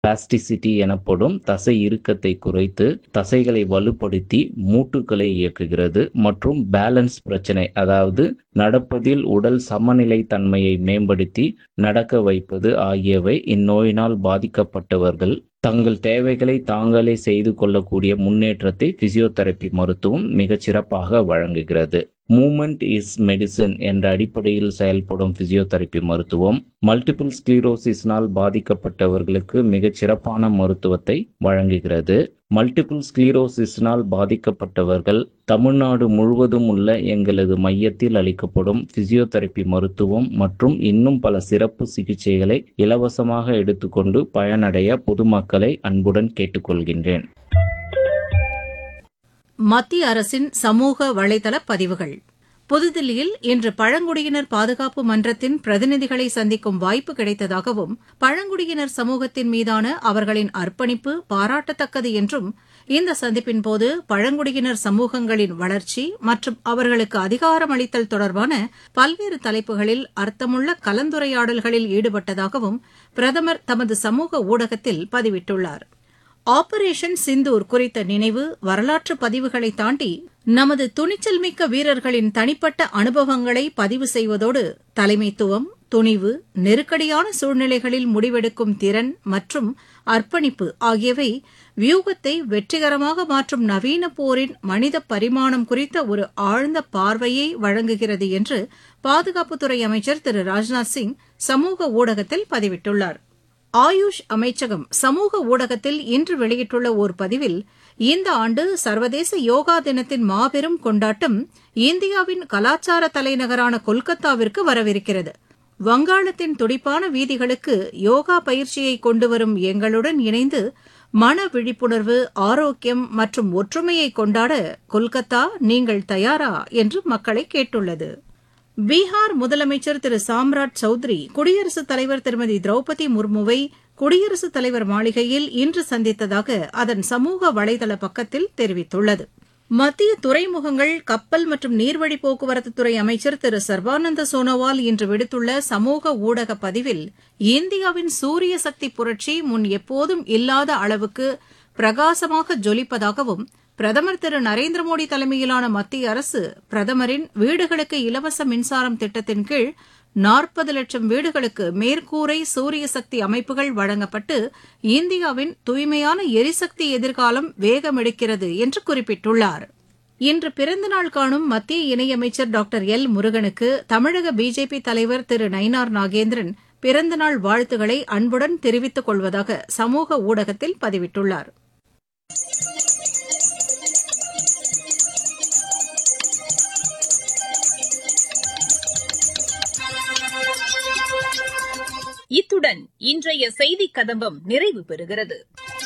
plasticity எனப்படும் தசை இறுக்கத்தை குறைத்து தசைகளை வலுப்படுத்தி மூட்டுகளை இயக்குகிறது மற்றும் பேலன்ஸ் பிரச்சனை அதாவது நடப்பதில் உடல் சமநிலை தன்மையை மேம்படுத்தி நடக்க வைப்பது ஆகியவை இந்நோயினால் பாதிக்கப்பட்டவர்கள் தங்கள் தேவைகளை தாங்களே செய்து கொள்ளக்கூடிய முன்னேற்றத்தை பிசியோதெரப்பி மருத்துவம் மிகச் சிறப்பாக வழங்குகிறது மூமெண்ட் இஸ் மெடிசன் என்ற அடிப்படையில் செயல்படும் பிசியோதெரப்பி மருத்துவம் மல்டிபிள் ஸ்க்ளீரோசிஸ்னால் பாதிக்கப்பட்டவர்களுக்கு மிகச் சிறப்பான மருத்துவத்தை வழங்குகிறது மல்டிபிள் ஸ்க்ளீரோசிஸ்னால் பாதிக்கப்பட்டவர்கள் தமிழ்நாடு முழுவதும் உள்ள எங்களது மையத்தில் அளிக்கப்படும் பிசியோதெரப்பி மருத்துவம் மற்றும் இன்னும் பல சிறப்பு சிகிச்சைகளை இலவசமாக எடுத்துக்கொண்டு பயனடைய பொதுமக்களை அன்புடன் கேட்டுக்கொள்கின்றேன் மத்திய அரசின் சமூக வலைதள பதிவுகள் புதுதில்லியில் இன்று பழங்குடியினர் பாதுகாப்பு மன்றத்தின் பிரதிநிதிகளை சந்திக்கும் வாய்ப்பு கிடைத்ததாகவும் பழங்குடியினர் சமூகத்தின் மீதான அவர்களின் அர்ப்பணிப்பு பாராட்டத்தக்கது என்றும் இந்த சந்திப்பின்போது பழங்குடியினர் சமூகங்களின் வளர்ச்சி மற்றும் அவர்களுக்கு அதிகாரம் அளித்தல் தொடர்பான பல்வேறு தலைப்புகளில் அர்த்தமுள்ள கலந்துரையாடல்களில் ஈடுபட்டதாகவும் பிரதமர் தமது சமூக ஊடகத்தில் பதிவிட்டுள்ளார் ஆபரேஷன் சிந்தூர் குறித்த நினைவு வரலாற்று பதிவுகளை தாண்டி நமது துணிச்சல் மிக்க வீரர்களின் தனிப்பட்ட அனுபவங்களை பதிவு செய்வதோடு தலைமைத்துவம் துணிவு நெருக்கடியான சூழ்நிலைகளில் முடிவெடுக்கும் திறன் மற்றும் அர்ப்பணிப்பு ஆகியவை வியூகத்தை வெற்றிகரமாக மாற்றும் நவீன போரின் மனித பரிமாணம் குறித்த ஒரு ஆழ்ந்த பார்வையை வழங்குகிறது என்று பாதுகாப்புத்துறை அமைச்சர் திரு ராஜ்நாத் சிங் சமூக ஊடகத்தில் பதிவிட்டுள்ளார் ஆயுஷ் அமைச்சகம் சமூக ஊடகத்தில் இன்று வெளியிட்டுள்ள ஓர் பதிவில் இந்த ஆண்டு சர்வதேச யோகா தினத்தின் மாபெரும் கொண்டாட்டம் இந்தியாவின் கலாச்சார தலைநகரான கொல்கத்தாவிற்கு வரவிருக்கிறது வங்காளத்தின் துடிப்பான வீதிகளுக்கு யோகா பயிற்சியை கொண்டுவரும் எங்களுடன் இணைந்து மன விழிப்புணர்வு ஆரோக்கியம் மற்றும் ஒற்றுமையை கொண்டாட கொல்கத்தா நீங்கள் தயாரா என்று மக்களை கேட்டுள்ளது பீகார் முதலமைச்சர் திரு சாம்ராட் சௌத்ரி குடியரசுத் தலைவர் திருமதி திரௌபதி முர்முவை குடியரசுத் தலைவர் மாளிகையில் இன்று சந்தித்ததாக அதன் சமூக வலைதள பக்கத்தில் தெரிவித்துள்ளது மத்திய துறைமுகங்கள் கப்பல் மற்றும் நீர்வழி போக்குவரத்துத்துறை அமைச்சர் திரு சர்பானந்த சோனோவால் இன்று விடுத்துள்ள சமூக ஊடக பதிவில் இந்தியாவின் சூரிய சக்தி புரட்சி முன் எப்போதும் இல்லாத அளவுக்கு பிரகாசமாக ஜொலிப்பதாகவும் பிரதமர் திரு நரேந்திர மோடி தலைமையிலான மத்திய அரசு பிரதமரின் வீடுகளுக்கு இலவச மின்சாரம் திட்டத்தின் கீழ் நாற்பது லட்சம் வீடுகளுக்கு மேற்கூரை சூரிய சக்தி அமைப்புகள் வழங்கப்பட்டு இந்தியாவின் தூய்மையான எரிசக்தி எதிர்காலம் வேகமெடுக்கிறது என்று குறிப்பிட்டுள்ளார் இன்று பிறந்தநாள் காணும் மத்திய இணையமைச்சர் டாக்டர் எல் முருகனுக்கு தமிழக பிஜேபி தலைவர் திரு நயினார் நாகேந்திரன் பிறந்தநாள் வாழ்த்துக்களை அன்புடன் தெரிவித்துக் கொள்வதாக சமூக ஊடகத்தில் பதிவிட்டுள்ளார் இத்துடன் இன்றைய செய்திக் கதம்பம் நிறைவு பெறுகிறது